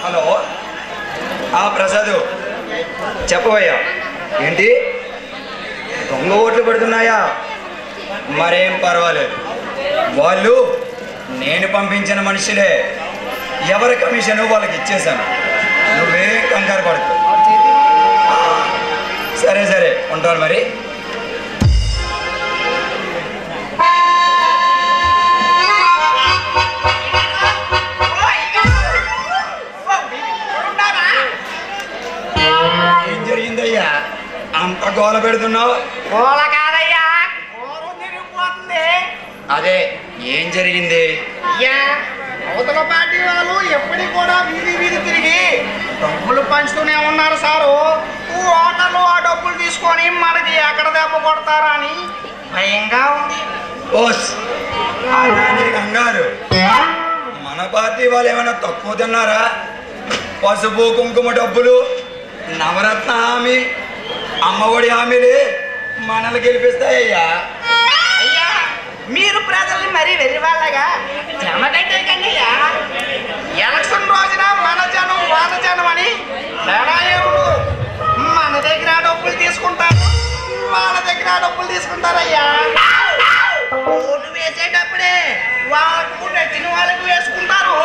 Hello ఆ ప్రసాద్ చెప్పవయ్యా ఏంటి దొంగ ఓట్లు పడుతున్నాయా మరేం పర్వాలేదు వాళ్ళు నేను పంపించిన మనుషులే ఎవరి కమిషన్ వాళ్ళకి ఇచ్చేశాను నువ్వే కంగారు పడుతు సరే సరే ఉంటాను మరి ఏం జరిగిందయ్యా అంత గోల పెడుతున్నావు గోల కాదయ్యా గోరం తిరిగిపోతుంది అదే ఏం జరిగింది అయ్యా అవతల పార్టీ వాళ్ళు ఎప్పటికి కూడా వీధి వీధి తిరిగి డబ్బులు పంచుతూనే ఉన్నారు సారు ఓటర్లు ఆ డబ్బులు తీసుకొని మనకి ఎక్కడ దెబ్బ కొడతారా అని భయంగా ఉంది ఓస్ అలానే కంగారు మన పార్టీ వాళ్ళు ఏమైనా తక్కువ తిన్నారా పసుపు కుంకుమ డబ్బులు నవరత్న హామీ అమ్మఒడి హామీలే మనల్ని గెలిపిస్తాయ్యా అయ్యా మీరు ప్రజల్ని మరీ వెర్రి వాళ్ళగా జనకంటే కన్నయ్యా ఎలక్షన్ రోజున మన జనం వాళ్ళ జనం అని తేడా ఏముండు మన దగ్గర డబ్బులు తీసుకుంటారు వాళ్ళ దగ్గర డబ్బులు తీసుకుంటారయ్యా ఓటు వేసేటప్పుడే వాళ్ళకు నెట్టిన వాళ్ళకు వేసుకుంటారు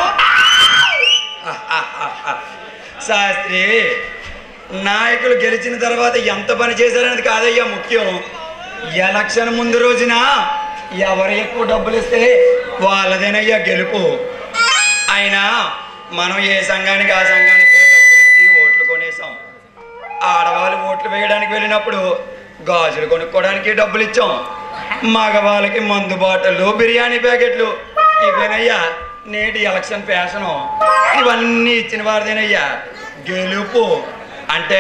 శాస్త్రి నాయకులు గెలిచిన తర్వాత ఎంత పని చేశారనేది కాదయ్యా ముఖ్యం ఎలక్షన్ ముందు రోజున ఎవరు ఎక్కువ డబ్బులు ఇస్తే వాళ్ళదేనయ్యా గెలుపు అయినా మనం ఏ సంఘానికి ఆ సంఘానికి డబ్బులు ఇచ్చి ఓట్లు కొనేసాం ఆడవాళ్ళు ఓట్లు వేయడానికి వెళ్ళినప్పుడు గాజులు కొనుక్కోవడానికి డబ్బులు ఇచ్చాం మగవాళ్ళకి మందు బాటలు బిర్యానీ ప్యాకెట్లు ఇవేనయ్యా నేటి ఎలక్షన్ ఫ్యాషను ఇవన్నీ ఇచ్చిన వారిదేనయ్యా గెలుపు అంటే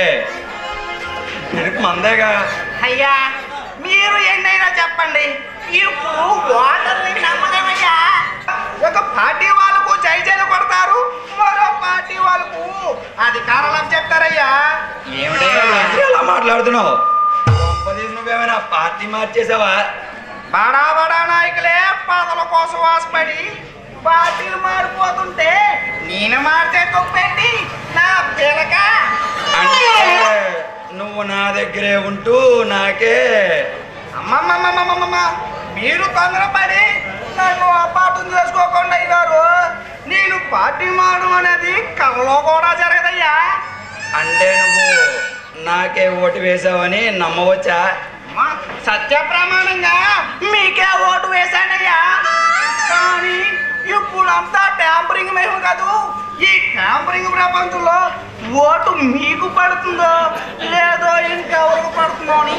గెలుపు మందేగా అయ్యా మీరు ఎన్నైనా చెప్పండి ఇప్పుడు ఓటర్ని నమ్మలేమయ్యా ఒక పార్టీ వాళ్ళకు జై జైలు కొడతారు మరో పార్టీ వాళ్ళకు అధికారాలు చెప్తారయ్యా ఏమిటయ్యా రాత్రి అలా మాట్లాడుతున్నావు గొప్పదీసి నువ్వేమైనా పార్టీ మార్చేసావా బడా బడా నాయకులే పదల కోసం ఆశపడి పార్టీలు మారిపోతుంటే నేను మారితే తప్పేంటి నా పిలక అంటే నువ్వు నా దగ్గరే ఉంటూ నాకే అమ్మమ్మమ్మమ్మమ్మమ్మ మీరు తొందరపడి నన్ను అపార్థం చేసుకోకుండా అయ్యారు నేను పార్టీ మారడం అనేది కలలో కూడా జరగదయ్యా అంటే నువ్వు నాకే ఓటు వేసావని నమ్మవచ్చా అమ్మా, సత్య ప్రమాణంగా మీకే ఓటు వేశానయ్యా కానీ ఇప్పుడు అంతా ట్యాంపరింగ్ మేము కాదు ఈ ట్యాంపరింగ్ ప్రపంచంలో ఓటు మీకు పడుతుందో లేదో ఇంకెవరికి పడుతుందో అని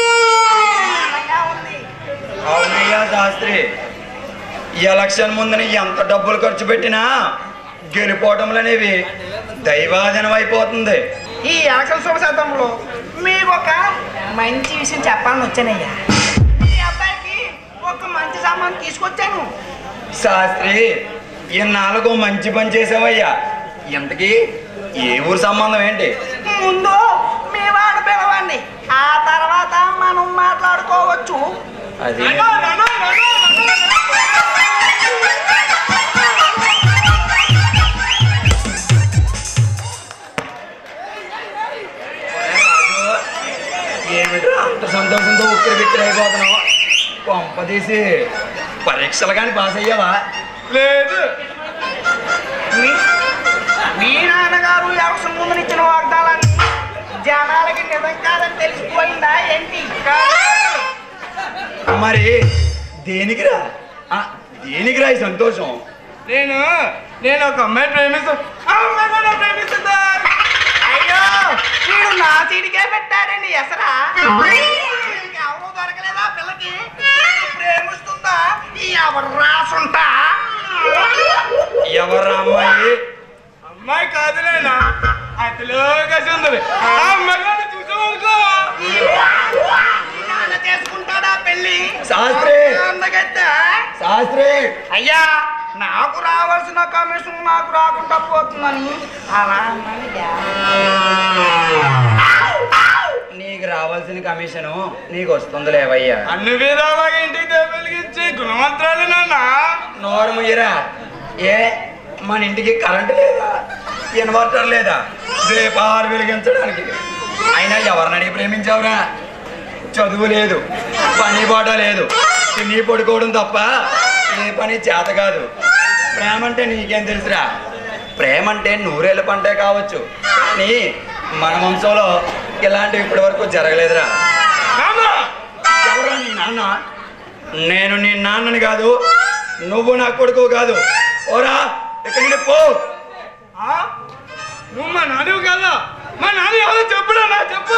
భయంగా ఉంది అవునయ్యా శాస్త్రి ఈ ఎలక్షన్ ముందున ఎంత డబ్బులు ఖర్చు పెట్టినా గెలిపోవటంలనేవి దైవాధీనం అయిపోతుంది ఈ ఎలక్షన్ శుభశబ్దంలో మీకు ఒక మంచి విషయం చెప్పాలని వచ్చానయ్యా ఈ అబ్బాయికి ఒక మంచి సామాన్ తీసుకొచ్చాను శాస్త్రి ఇన్నాళ్ళకు మంచి పని చేసావయ్యా ఇంతకీ ఏ ఊరు సంబంధం ఏంటి ముందు మీ వాడు పిలవండి ఆ తర్వాత మనం మాట్లాడుకోవచ్చు అది రాజు, ఏమిట్రా అంత సంతోషంతో ఉక్కిరి బిక్కిరి అయిపోతున్నావు కొంప తీసి పరీక్షలు కానీ పాస్ అయ్యావా లేదు మీ మీ నాన్నగారు ఎలక్షన్ ముందు ఇచ్చిన వాగ్దానాన్ని జనాలకి నిజం కాదని తెలిసిపోయిందా ఏంటి మరి దేనికిరా ఆ, దేనికిరా ఈ సంతోషం నేను నేను ఒక అమ్మాయి ప్రేమిస్తూ ఆ అమ్మాయి కూడా ప్రేమిస్తుందా అయ్యో వీడు నా సీడికే పెట్టాడండి ఎసరా ఎవరు దొరకలేదా పిల్లకి ప్రేమిస్తుందా ఎవరు రాసుంటా ఎవరు అమ్మాయి అమ్మాయి కాదులేనా అతలో కసి ఉంది ఆ అమ్మాయి చూసామనుకో చేసుకుంటాడా పెళ్ళి శాస్త్రి. అందగత్తా శాస్త్రి అయ్యా నాకు రావాల్సిన కమిషన్ నాకు రాకుండా పోతుందని అలా అన్నానయ్యా. నీకు రావాల్సిన కమిషను నీకు వస్తుంది లేవయ్యా అన్ని విధాలుగా ఇంటికి వెలిగించే గుణవంతురాలు నాన్న నోరు ముయ్యరా ఏ మన ఇంటికి కరెంటు లేదా ఇన్వర్టర్ లేదా దీపాలు వెలిగించడానికి అయినా ఎవరిని అడిగి ప్రేమించావురా చదువు లేదు పని బాట లేదు తిని పడుకోవడం తప్ప ఏ పని చేత కాదు ప్రేమ అంటే నీకేం తెలుసురా ప్రేమ అంటే నూరేళ్ళ పంటే కావచ్చు కానీ మన వంశంలో ఇలాంటివి ఇప్పటి వరకు జరగలేదురా ఎవరా నీ నాన్న నేను నీ నాన్నని కాదు నువ్వు నా కొడుకు కాదు ఓరా ఇక్కడి నుండి పో ఆ? నువ్వు మా నాన్నవి కదా మా నాన్న ఎవరో చెప్పుడా నా చెప్పు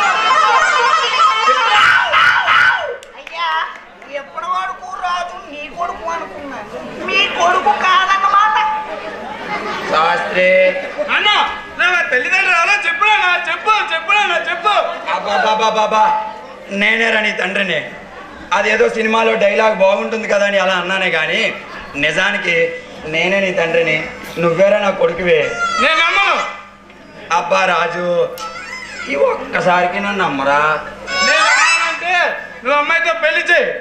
అయ్యా ఎప్పటి వరకు రాజు నీ కొడుకు అనుకున్నాను మీ కొడుకు కాదన్నమాట శాస్త్రి అన్న నా తల్లిదండ్రులు ఎవరో చెప్పుడా నా చెప్పు చెప్పుడా నా చెప్పు అబ్బాబాబాబా నేనేరా నీ తండ్రిని అదేదో సినిమాలో డైలాగ్ బాగుంటుంది కదా అని అలా అన్నానే కానీ నిజానికి నేనే నీ తండ్రిని నువ్వేరా నా కొడుకువే నేను నమ్మను అబ్బా రాజు ఈ ఒక్కసారికి నన్ను నమ్మరా నేను నమ్మానంటే నువ్వు అమ్మాయితో పెళ్లి చేయి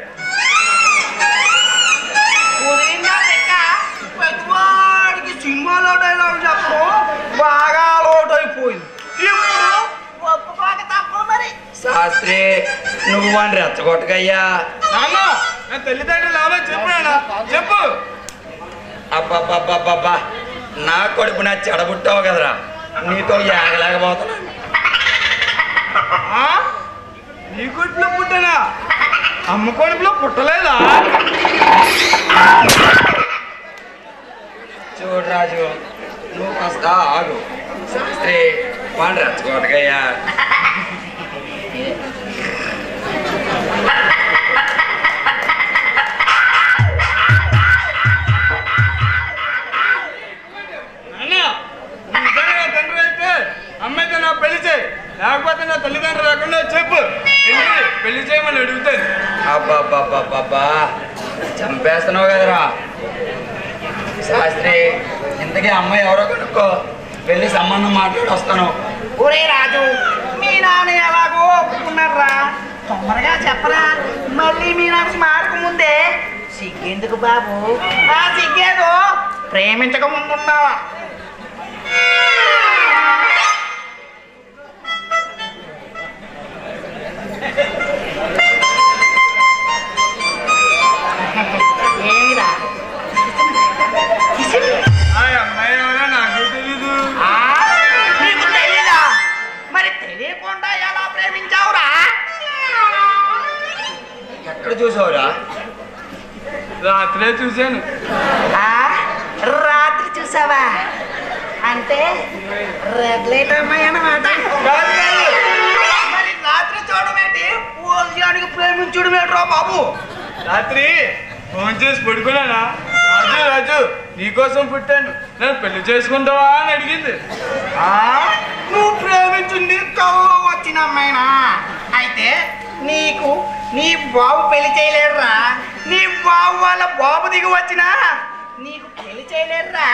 కుదిరిందా లెక్క పెద్దవాడికి సినిమాలో డైలాగ్ చెప్పడం బాగా అలవాటు అయిపోయింది ఇప్పుడు ఒప్పుకోక తప్పదు మరి శాస్త్రి నువ్వు వాడిని రెచ్చగొట్టకయ్యా నాన్న నా తల్లిదండ్రులు ఎవరో చెప్పుడా చెప్పు అబ్బబ్బబ్బబ్బబ్బా నా కొడుకు నా చెడబుట్టావు కదరా నీతో ఏగలేకపోతున్నాను ఆ? నీ కొడుకులో పుట్టనా అమ్మ కొడుకులో పుట్టలేదా చూడు రాజు నువ్వు కాస్త ఆగు శాస్త్రి వాడిని రెచ్చగొట్టకయ్యా నాన్న నువ్వు నిజంగా నా తండ్రి అయితే అమ్మాయితో నా పెళ్లి చేయి లేకపోతే నా తల్లిదండ్రులు లేకుండా చెప్పు వెళ్ళి పెళ్లి చేయమని అడుగుతాను అబ్బబ్బబ్బబ్బబ్బా చంపేస్తున్నావు కదరా శాస్త్రి ఇంతకీ అమ్మాయి ఎవరో కనుక్కో వెళ్ళి సంబంధం మాట్లాడి వస్తాను ఒరే రాజు మీ నాన్న ఎలాగో ఒప్పుకున్నారా తొందరగా చెప్పరా మళ్ళీ మీ నాన్న మారకు ముందే సిగ్గెందుకు బాబు ఆ సిగ్గేదో ప్రేమించక ముందున్నావా ఏమిరా ఆ అమ్మాయి ఎవరో నాకు తెలీదు ఆ, నీకు తెలీదా మరి తెలియకుండా ఎలా ప్రేమించావురా ఎక్కడ చూసావురా రాత్రే చూశాను ఆ, రాత్రి చూసావా అంటే రెడ్ లైట్ అమ్మాయి అన్నమాట కాదు, కాదు. మరి రాత్రి చూడమేంటి పోల్చానికి ప్రేమించుడమేట్రా బాబు రాత్రి ఫోన్ చేసి పడుకున్నానా రాజు రాజు నీకోసం పుట్టాను నేను పెళ్లి చేసుకుంటావా అని అడిగింది ఆ, నువ్వు ప్రేమించింది కల్లో వచ్చిన అమ్మాయినా అయితే నీకు నీ బాబు పెళ్లి చేయలేడురా నీ బాబు వాళ్ళ బాబు దిగి వచ్చినా నీకు పెళ్లి చేయలేడురా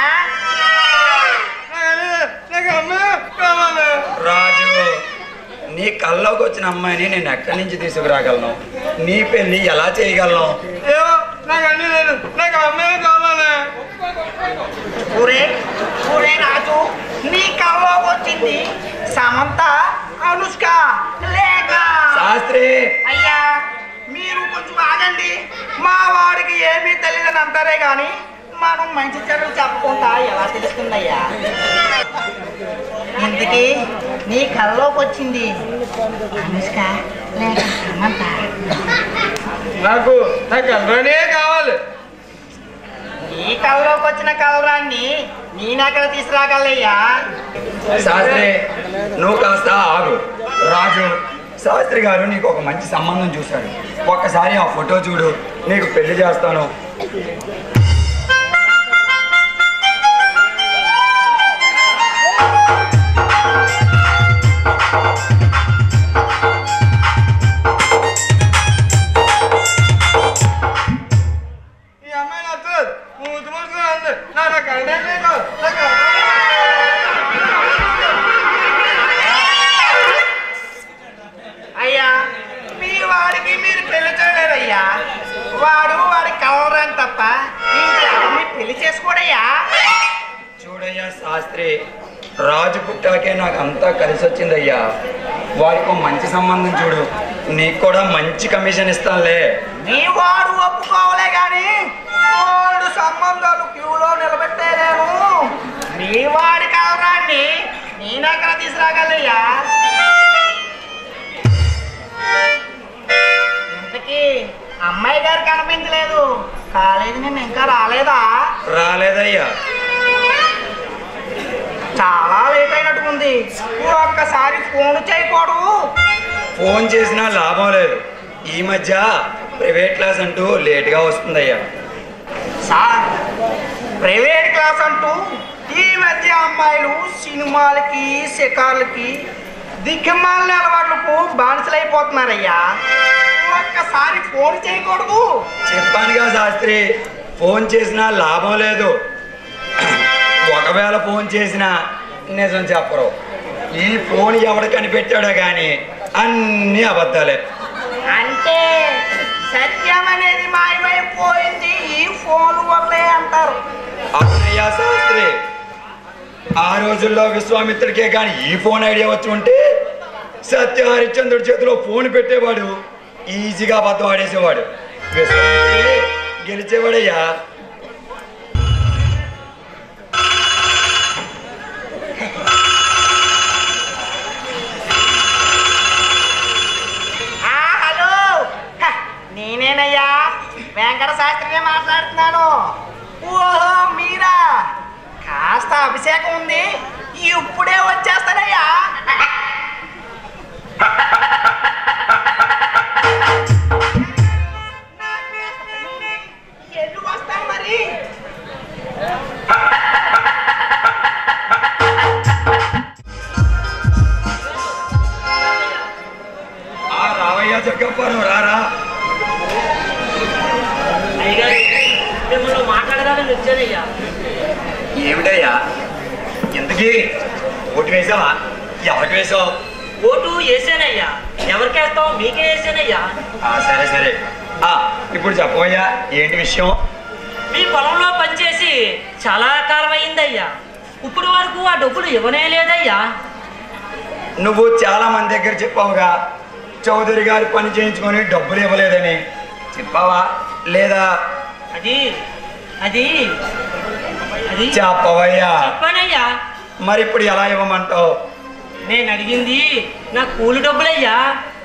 నాకు నాకు అమ్మ కావాలి రాజు నీ కల్లోకి వచ్చిన అమ్మాయిని నేను ఎక్కడి నుంచి తీసుకురాగలను నీ పెళ్లి ఎలా చేయగలను ఏమో నాకు అన్ని లేదు నాకు అమ్మాయి కావాలి ఊరే ఊరే రాజు నీ కల్లోకి వచ్చింది సమంత అనుష్క లేక శాస్త్రి అయ్యా మీరు కొంచెం ఆగండి మా వాడికి ఏమీ తెలియదని అంటారే గాని మనం మంచి చెడులు చెప్పకుండా ఎలా తెలుస్తుందయ్యా ఇంతకీ నీ కల్లోకి వచ్చింది అనుష్క లేక సమంత నాకు నాకు అల్లానే కావాలి నీ కల్లోకి వచ్చిన కలరాన్ని నేనెక్కడ తీసుకురాగలయ్యా శాస్త్రి నువ్వు కాస్త ఆగు రాజు శాస్త్రి గారు నీకు ఒక మంచి సంబంధం చూశాడు ఒక్కసారి ఆ ఫోటో చూడు నీకు పెళ్లి చేస్తాను ఈ అమ్మాయి నచ్చలేదు మూతి మూసుకుని అంది నాకు నాకు అల్లానే కాదు నాకు అయ్యా మీ వాడికి మీరు పెళ్లి చేయలేరయ్యా వాడు వాడి కలవరని తప్ప ఇంకెవరిని పెళ్లి చేసుకోడయ్యా చూడయ్యా శాస్త్రి రాజు పుట్టాకే నాకు అంతా కలిసి వచ్చిందయ్యా వాడికి ఓ మంచి సంబంధం చూడు నీకు కూడా మంచి కమిషన్ ఇస్తానులే నీ వాడు ఒప్పుకోవలే గాని వాడు సంబంధాలు క్యూలో నిలబెట్టేలేను నీ వాడి కావరాన్ని నేనెక్కడ తీసుకురాగలయ్యా ఇంతకీ అమ్మాయి గారు కనిపించలేదు కాలేజీ నేను ఇంకా రాలేదా రాలేదయ్యా చాలా లేట్ అయినట్టుకుంది ఒక్కసారి ఫోన్ చేయకూడదు ఫోన్ చేసినా లాభం లేదు ఈ మధ్య ప్రైవేట్ క్లాస్ అంటూ లేట్గా వస్తుందయ్యా సార్ ప్రైవేట్ క్లాస్ అంటూ ఈ మధ్య అమ్మాయిలు సినిమాలకి షికార్లకి దిగ్గమాల అలవాట్లకు బానిసలైపోతున్నారయ్యా ఒక్కసారి ఫోన్ చేయకూడదు చెప్పానుగా శాస్త్రి ఫోన్ చేసినా లాభం లేదు ఒకవేళ ఫోన్ చేసినా నిజం చెప్పరు ఈ ఫోన్ ఎవడు కనిపెట్టాడో కానీ అన్నీ అబద్ధాలే అంటే సత్యం అనేది మాయమైపోయింది ఈ ఫోన్ వల్లే అంటారు అవునయ్యా శాస్త్రి ఆ రోజుల్లో విశ్వామిత్రుడికే కానీ ఈ ఫోన్ ఐడియా వచ్చి ఉంటే సత్య హరిశ్చంద్రుడి చేతిలో ఫోన్ పెట్టేవాడు ఈజీగా అబద్ధం ఆడేసేవాడు విశ్వామిత్రుడే గెలిచేవాడయ్యా ఆ, హలో హ, నేనేనయ్యా వెంకట శాస్త్రినే మాట్లాడుతున్నాను ఓహో మీరా కాస్త అభిషేకం ఉంది ఇప్పుడే వచ్చేస్తానయ్యా ఎల్లు వస్తాను మరి ఆ రావయ్యా జగ్గప్పను రారా అయ్యగారు మిమ్మల్ని మాట్లాడదాలని వచ్చానయ్యా ఏమిటయ్యా ఇంతకీ ఓటు వేసావా ఎవరికి వేసావు ఓటు వేసానయ్యా ఎవరికేస్తాం మీకే వేసానయ్యా ఆ, సరే సరే ఆ, ఇప్పుడు చెప్పవయ్యా ఏంటి విషయం మీ పొలంలో పనిచేసి చాలా కాలం అయిందయ్యా ఇప్పుడు వరకు ఆ డబ్బులు ఇవ్వనే లేదయ్యా నువ్వు చాలా మంది దగ్గర చెప్పావుగా చౌదరి గారి పని చేయించుకొని డబ్బులు ఇవ్వలేదని చెప్పావా లేదా అది అది అది చెప్పవయ్యా చెప్పానయ్యా మరి ఇప్పుడు ఎలా ఇవ్వమంటావు నేను అడిగింది నా కూలి డబ్బులయ్యా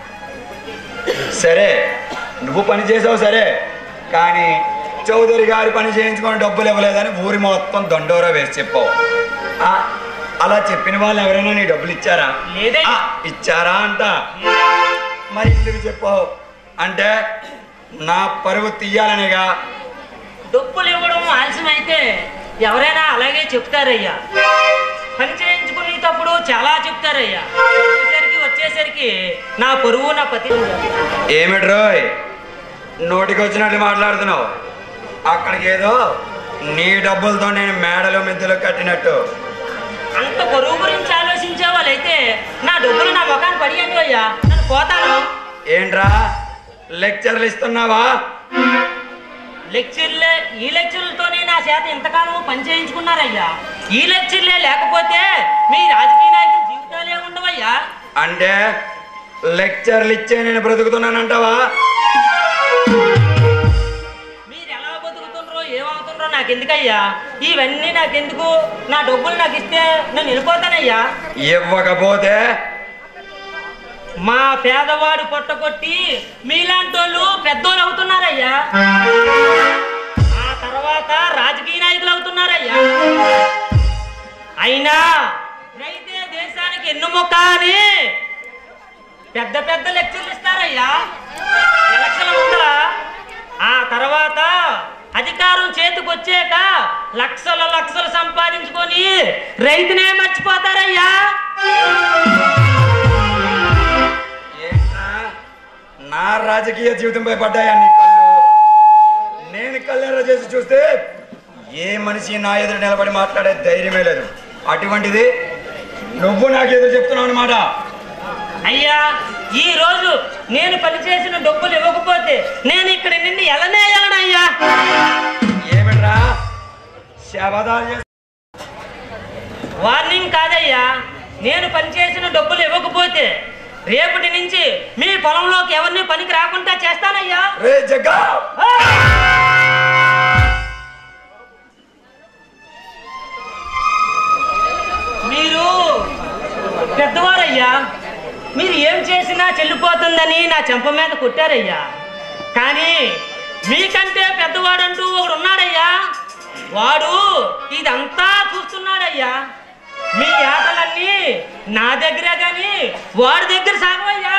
సరే నువ్వు పని చేసావు సరే కానీ చౌదరి గారి పని చేయించుకొని డబ్బులు ఇవ్వలేదని ఊరి మొత్తం దండోరా వేసి చెప్పావు ఆ, అలా చెప్పిన వాళ్ళు ఎవరైనా నీ డబ్బులు ఇచ్చారా లేదయ్యా. ఆ, ఇచ్చారా అంట మరి ఎందుకు చెప్పావు అంటే నా పరువు తీయాలనేగా డబ్బులు ఇవ్వడం ఆలస్యం అయితే ఎవరైనా అలాగే చెప్తారయ్యా పని చేయించుకునేటప్పుడు చాలా చెప్తారయ్యా వచ్చేసరికి వచ్చేసరికి నా పొరుగు నా పతి ఏమిటి రోయ్ నోటికి వచ్చినట్లు మాట్లాడుతున్నావు అక్కడికి ఏదో నీ డబ్బులతో నేను మేడలో మిద్దెలు కట్టినట్టు అంత పొరుగు గురించి ఆలోచించే వాళ్ళైతే నా డబ్బులు నా ముఖాన్ని పడియండి అయ్యా నేను పోతాను ఏంట్రా లెక్చర్లు ఇస్తున్నావా లెక్చర్లే ఈ లెక్చర్లతోనే నా చేత ఇంతకాలం పని చేయించుకున్నారయ్యా ఈ లెక్చర్లే లేకపోతే మీ రాజకీయ నాయకుల జీవితాలే ఉండవయ్యా అంటే లెక్చర్లు ఇచ్చే నేను బ్రతుకుతున్నానంటావా మీరు ఎలా బతుకుతుండ్రో ఏమవుతుండ్రో నాకు ఎందుకయ్యా ఇవన్నీ నాకెందుకు నా డబ్బులు నాకు ఇస్తే నేను వెళ్ళిపోతానయ్యా ఇవ్వకపోతే మా పేదవాడు పొట్టకొట్టి మీలాంటి వాళ్ళు పెద్దోళ్ళు అవుతున్నారయ్యా ఆ తర్వాత రాజకీయ నాయకులు అవుతున్నారయ్యా అయినా రైతే దేశానికి ఎన్నుముక్క అని పెద్ద పెద్ద లెక్చర్లు ఇస్తారయ్యా ఎలక్షన్ ముందర ఆ తర్వాత అధికారం చేతికి వచ్చాక లక్షల లక్షలు సంపాదించుకొని రైతునే మర్చిపోతారయ్యా ఏంట్రా నా రాజకీయ జీవితంపై పడ్డాయా నీ కళ్ళు నేను కళ్ళెర్ర చేసి చూస్తే ఏ మనిషి నా ఎదురు నిలబడి మాట్లాడే ధైర్యమే లేదు అటువంటిది నువ్వు నాకు ఎదురు చెప్తున్నావు అనమాట అయ్యా ఈ రోజు నేను పనిచేసిన డబ్బులు ఇవ్వకపోతే నేను ఇక్కడ నిన్ను ఎలనే ఎలనయ్యా ఏమిట్రా శబదాలు చేసి వార్నింగ్ కాదయ్యా నేను పనిచేసిన డబ్బులు ఇవ్వకపోతే రేపటి నుంచి మీ పొలంలోకి ఎవరిని పనికి రాకుండా చేస్తానయ్యా రే జగ్గా మీరు పెద్దవారయ్యా మీరు ఏం చేసినా చెల్లిపోతుందని నా చెంప మీద కొట్టారయ్యా కానీ మీకంటే పెద్దవాడంటూ ఒకడు ఉన్నాడయ్యా వాడు ఇదంతా చూస్తున్నాడయ్యా మీ ఆటలన్నీ నా దగ్గరే కానీ వాడి దగ్గర సాగవయ్యా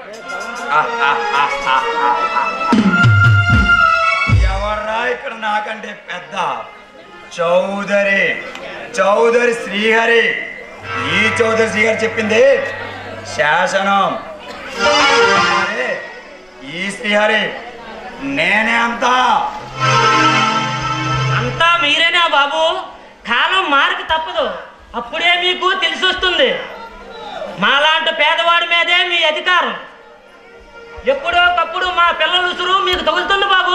ఎవర్రా ఇక్కడ నాకంటే పెద్ద చౌదరి చౌదరి శ్రీహరి ఈ చౌదరి శ్రీహరి చెప్పింది శాసనం అరే, ఈ శ్రీహరి నేనే అంతా అంతా మీరేనా బాబు కాలం మారక తప్పదు అప్పుడే మీకు తెలిసి వస్తుంది మాలాంటి పేదవాడి మీదే మీ అధికారం ఎప్పుడో ఒకప్పుడు మా పిల్లల ఉసురు మీకు తగులుతుంది బాబు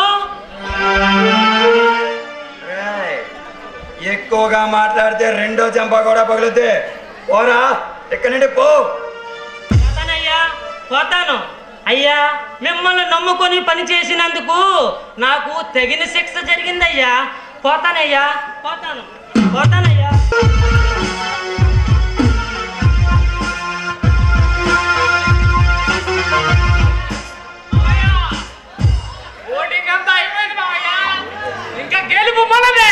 రేయ్, ఎక్కువగా మాట్లాడితే రెండో చెంప కూడా పగులుద్ది పోరా ఇక్కడి నుండి పో పోతానయ్యా పోతాను అయ్యా మిమ్మల్ని నమ్ముకొని పని చేసినందుకు నాకు తగిన శిక్ష జరిగిందయ్యా పోతానయ్యా పోతాను పోతానయ్యా ఓటింగ్ అంతా అయిపోయింది మావయ్య ఇంకా గెలుపు మనదే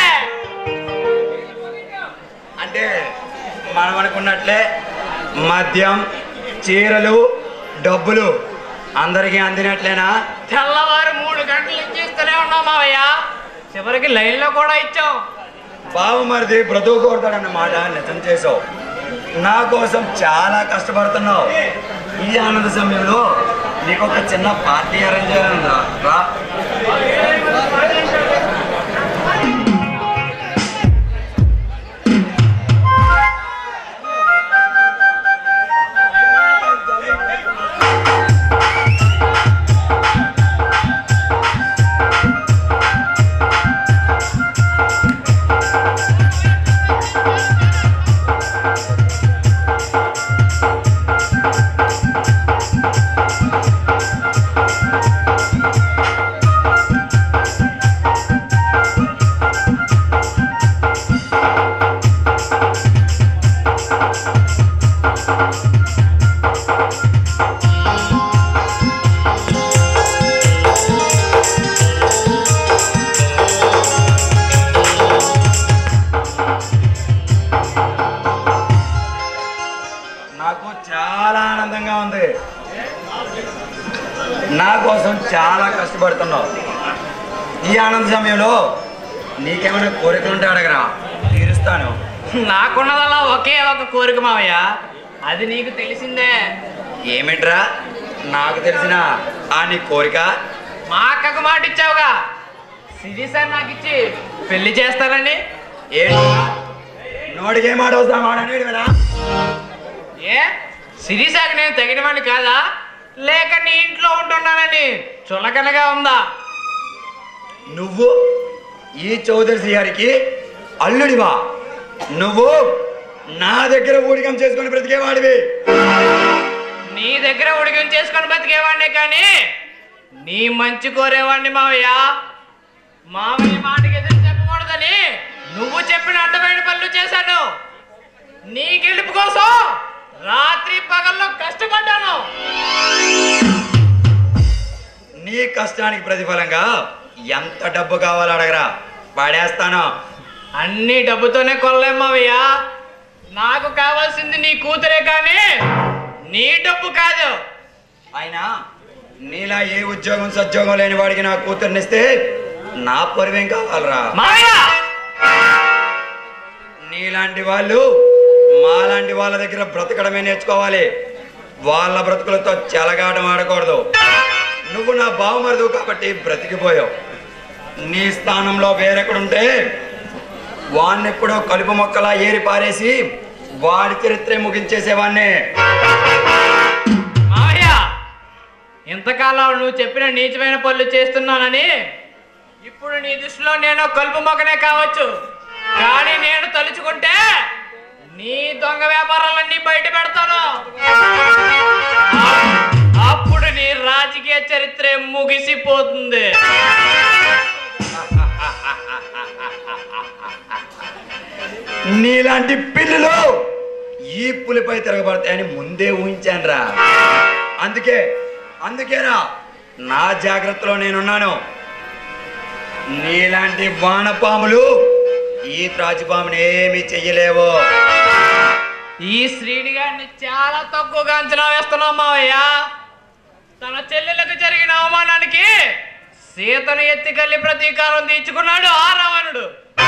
అంటే మనం అనుకున్నట్లే మద్యం చీరలు డబ్బులు అందరికీ అందినట్లేనా తెల్లవారు మూడు గంటలు ఇచ్చేస్తూనే ఉన్నాం మావయ్య చివరికి లైన్లో కూడా ఇచ్చాం బావు మరిది బ్రతుకు కోరుతాడన్న మాట నిజం చేసావు నా కోసం చాలా కష్టపడుతున్నావు ఈ ఆనంద సమయంలో నీకు ఒక చిన్న పార్టీ అరేంజ్ చేయాలందా రా నాకు చాలా ఆనందంగా ఉంది నా కోసం చాలా కష్టపడుతున్నావు ఈ ఆనంద సమయంలో నీకేమైనా కోరికలు ఉంటే అడగరా తీరుస్తాను నాకున్నదల్లా ఒకే ఒక కోరిక మావయ్య అది నీకు తెలిసిందే ఏమిట్రా నాకు తెలిసిన ఆ నీ కోరిక మా అక్కకు మాట ఇచ్చావుగా సిరి సార్ నాకు ఇచ్చి పెళ్లి చేస్తానని ఏంటి నోటికి ఏం మాట వస్తా మాట అనేది కదా ఏ సిరిసాకి నేను తగిన వాడిని కాదా లేక నీ ఇంట్లో ఉంటున్నానని చులకనగా ఉందా నువ్వు ఈ చౌదరి శ్రీహరికి అల్లుడివా నువ్వు నా దగ్గర ఊడికం చేసుకొని బ్రతికేవాడివి నీ దగ్గర ఉడిగం చేసుకొని బతికేవాడిని కానీ నీ మంచి కోరేవాడిని మావయ్య మావయ్య మాటకి ఎదురు చెప్పకూడదని నువ్వు చెప్పిన అడ్డమైన పనులు చేశాను నీ గెలుపు కోసం రాత్రి పగల్లో కష్టపడ్డాను నీ కష్టానికి ప్రతిఫలంగా ఎంత డబ్బు కావాలో అడగరా పడేస్తాను అన్ని డబ్బుతోనే కొనలేం మావయ్య నాకు కావాల్సింది నీ కూతురే కానీ నీ డబ్బు కాదు అయినా నీలా ఏ ఉద్యోగం సద్యోగం లేని వాడికి నా కూతుర్నిస్తే నా పరువేం కావాలరా మావయ్య నీలాంటి వాళ్ళు మాలాంటి వాళ్ళ దగ్గర బ్రతకడమే నేర్చుకోవాలి వాళ్ళ బ్రతుకులతో చెలగాటం ఆడకూడదు నువ్వు నా బావమరుదు కాబట్టి బ్రతికిపోయావు నీ స్థానంలో వేరొకడుంటే వాణ్ణి ఎప్పుడో కలుపు మొక్కలా ఏరి పారేసి వాడి చరిత్ర ముగించేసేవాణ్ణి మావయ్య ఇంతకాలం నువ్వు చెప్పిన నీచమైన పనులు చేస్తున్నానని ఇప్పుడు నీ దృష్టిలో నేను కలుపు మొక్కనే కావచ్చు కానీ నేను తలుచుకుంటే నీ దొంగ వ్యాపారాలన్నీ బయట పెడతాను ఆ- అప్పుడు నీ రాజకీయ చరిత్ర ముగిసిపోతుంది నీలాంటి పిల్లులు ఈ పులిపై తిరగబడతాయని ముందే ఊహించానురా అందుకే అందుకేరా నా జాగ్రత్తలో నేనున్నాను నీలాంటి వానపాములు ఈ త్రాచుపాముని ఏమీ చెయ్యలేవు ఈ శ్రీని గారిని చాలా తక్కువగా అంచనా వేస్తున్నాం మావయ్య తన చెల్లెలకు జరిగిన అవమానానికి సీతను ఎత్తికెళ్లి ప్రతీకారం తీర్చుకున్నాడు ఆ రావణుడు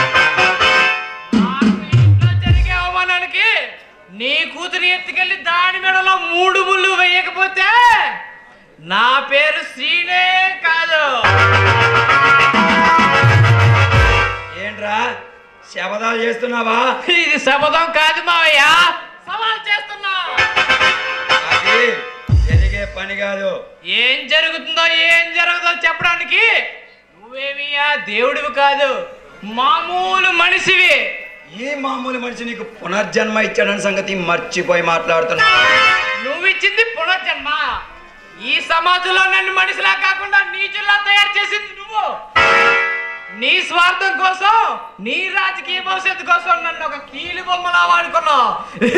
నాకు ఇంట్లో జరిగే అవమానానికి నీ కూతురు ఎత్తుకెళ్లి దాని మెడలో మూడు ముళ్ళు వేయకపోతే నా పేరు శ్రీనే కాదు ఏంట్రా శబదాలు చేస్తున్నావా ఇది శపథం కాదు మావయ్య సవాల్ చేస్తున్నా అది జరిగే పని కాదు ఏం జరుగుతుందో ఏం జరగదో చెప్పడానికి నువ్వేమి ఆ దేవుడివి కాదు మామూలు మనిషివి ఈ మామూలు మనిషి నీకు పునర్జన్మ ఇచ్చాడని సంగతి మర్చిపోయి మాట్లాడుతున్నా నువ్విచ్చింది పునర్జన్మ ఈ సమాజంలో నన్ను మనిషిలా కాకుండా నీచుల్లా తయారు చేసింది నువ్వు నీ స్వార్థం కోసం నీ రాజకీయ భవిష్యత్తు కోసం నన్ను ఒక కీలు బొమ్మలా వాడుకున్నావు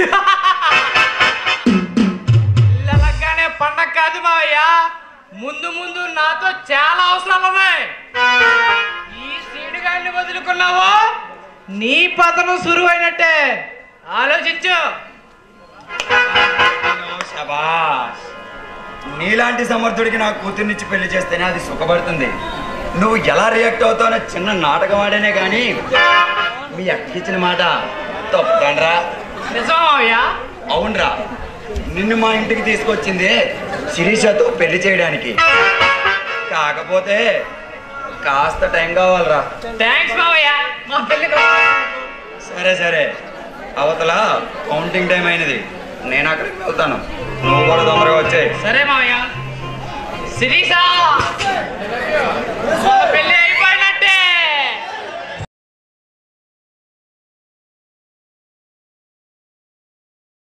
పిల్లలగానే పండగ కాదు మావయ్య ముందు ముందు నాతో చాలా అవసరాలు ఉన్నాయి ఈ సీడుగాన్ని వదులుకున్నావో నీ పతనం సురువైనట్టే ఆలోచించు శబాష్ నీలాంటి సమర్థుడికి నా కూతుర్నిచ్చి పెళ్లి చేస్తేనే అది సుఖపడుతుంది నువ్వు ఎలా రియాక్ట్ అవుతావో చిన్న నాటకం ఆడేనే కానీ మీ అక్కకిచ్చిన మాట తప్పకండ్రా నిజమా మావయ్య అవునరా నిన్ను మా ఇంటికి తీసుకొచ్చింది శిరీషతో పెళ్లి చేయడానికి కాకపోతే కాస్త టైం కావాలరా థ్యాంక్స్ మావయ్య మా పెళ్లి సరే సరే అవతల కౌంటింగ్ టైం అయినది నేను అక్కడికి వెళ్తాను నువ్వు కూడా తొందరగా వచ్చాయి సరే మావయ్య శిరీష పెళ్ళి